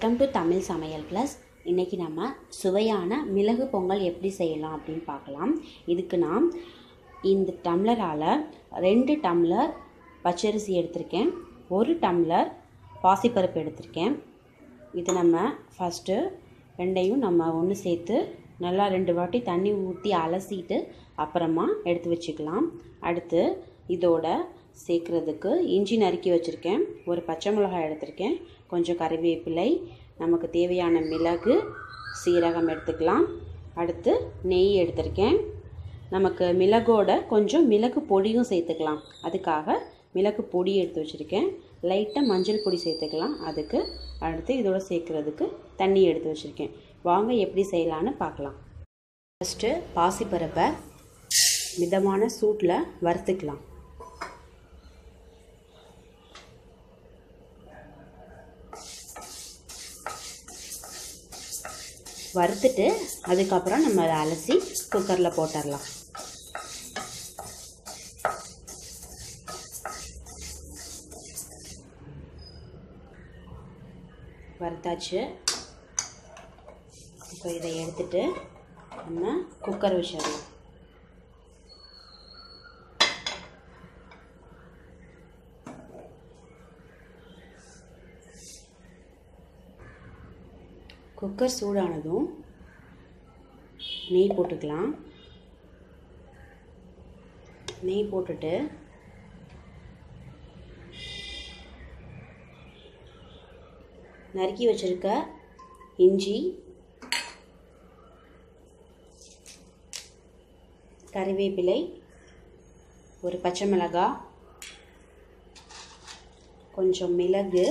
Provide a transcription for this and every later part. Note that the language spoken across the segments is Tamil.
வெல்கம் டு தமிழ் சமையல் ப்ளஸ் இன்றைக்கி நம்ம சுவையான மிளகு பொங்கல் எப்படி செய்யலாம் அப்படின்னு பார்க்கலாம் இதுக்கு நான் இந்த டம்ளரால் ரெண்டு டம்ளர் பச்சரிசி எடுத்திருக்கேன் ஒரு டம்ளர் பாசிப்பருப்பு எடுத்திருக்கேன் இது நம்ம ஃபஸ்ட்டு ரெண்டையும் நம்ம ஒன்று சேர்த்து நல்லா ரெண்டு வாட்டி தண்ணி ஊற்றி அலசிட்டு அப்புறமா எடுத்து வச்சுக்கலாம் அடுத்து இதோட சேர்க்குறதுக்கு இஞ்சி நறுக்கி வச்சுருக்கேன் ஒரு பச்சை மிளகாய் எடுத்திருக்கேன் கொஞ்சம் கறிவேப்பிலை நமக்கு தேவையான மிளகு சீரகம் எடுத்துக்கலாம் அடுத்து நெய் எடுத்திருக்கேன் நமக்கு மிளகோட கொஞ்சம் மிளகு பொடியும் சேர்த்துக்கலாம் அதுக்காக மிளகு பொடி எடுத்து வச்சுருக்கேன் லைட்டாக மஞ்சள் பொடி சேர்த்துக்கலாம் அதுக்கு அடுத்து இதோட சேர்க்குறதுக்கு தண்ணி எடுத்து வச்சுருக்கேன் வாங்க எப்படி செய்யலான்னு பார்க்கலாம் ஃபஸ்ட்டு பாசிப்பருப்பை மிதமான சூட்டில் வறுத்துக்கலாம் வறுத்துட்டு அதுக்கப்புறம் நம்ம அதை அலசி குக்கரில் போட்டுடலாம் வறுத்தாச்சு இப்போ இதை எடுத்துட்டு நம்ம குக்கர் வச்சிடலாம் குக்கர் சூடானதும் நெய் போட்டுக்கலாம் நெய் போட்டுட்டு நறுக்கி வச்சுருக்க இஞ்சி கறிவேப்பிலை ஒரு பச்சை மிளகாய் கொஞ்சம் மிளகு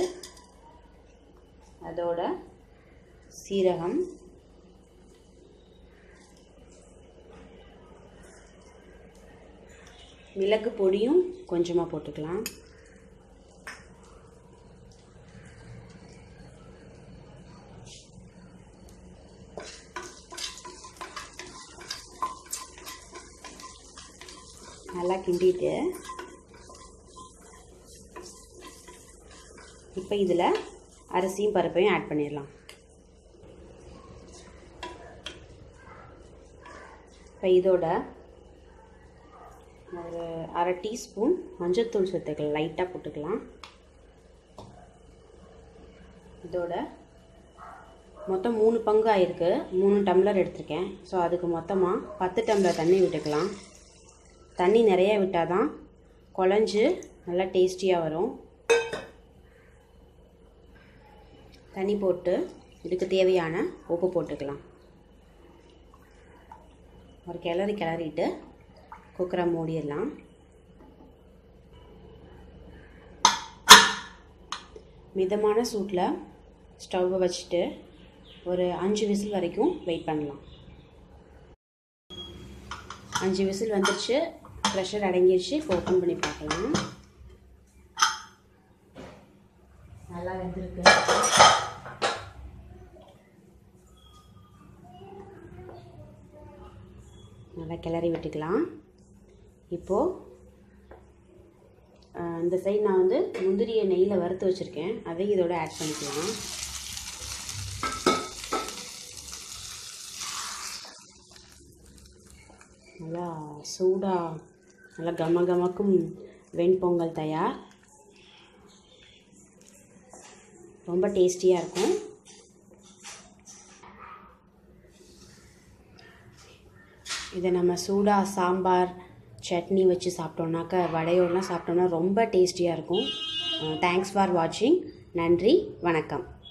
அதோட சீரகம் மிளகு பொடியும் கொஞ்சமாக போட்டுக்கலாம் நல்லா கிண்டிட்டு இப்போ இதில் அரிசியும் பருப்பையும் ஆட் பண்ணிடலாம் இப்போ இதோட ஒரு அரை டீஸ்பூன் மஞ்சள்தூள் சேர்த்துக்கலாம் லைட்டாக போட்டுக்கலாம் இதோட மொத்தம் மூணு பங்கு ஆயிருக்கு மூணு டம்ளர் எடுத்திருக்கேன் ஸோ அதுக்கு மொத்தமாக பத்து டம்ளர் தண்ணி விட்டுக்கலாம் தண்ணி நிறைய விட்டால் தான் குழஞ்சு நல்லா டேஸ்டியாக வரும் தண்ணி போட்டு இதுக்கு தேவையான உப்பு போட்டுக்கலாம் ஒரு கிளறி கிளறிட்டு குக்கரை மூடிடலாம் மிதமான சூட்டில் ஸ்டவ்வை வச்சுட்டு ஒரு அஞ்சு விசில் வரைக்கும் வெயிட் பண்ணலாம் அஞ்சு விசில் வந்துருச்சு ப்ரெஷர் அடங்கிடுச்சு இப்போ ஓப்பன் பண்ணி பார்க்கலாம் நல்லா வெந்திருக்கு நல்லா கிளறி விட்டுக்கலாம் இப்போது இந்த சைடு நான் வந்து முந்திரியை நெய்யில் வறுத்து வச்சுருக்கேன் அதை இதோட ஆட் பண்ணிக்கலாம் நல்லா சூடாக நல்லா கம கமக்கும் வெண்பொங்கல் தயார் ரொம்ப டேஸ்டியாக இருக்கும் இதை நம்ம சூடாக சாம்பார் சட்னி வச்சு சாப்பிட்டோம்னாக்க வடையோடலாம் சாப்பிட்டோம்னா ரொம்ப டேஸ்டியாக இருக்கும் தேங்க்ஸ் ஃபார் வாட்சிங் நன்றி வணக்கம்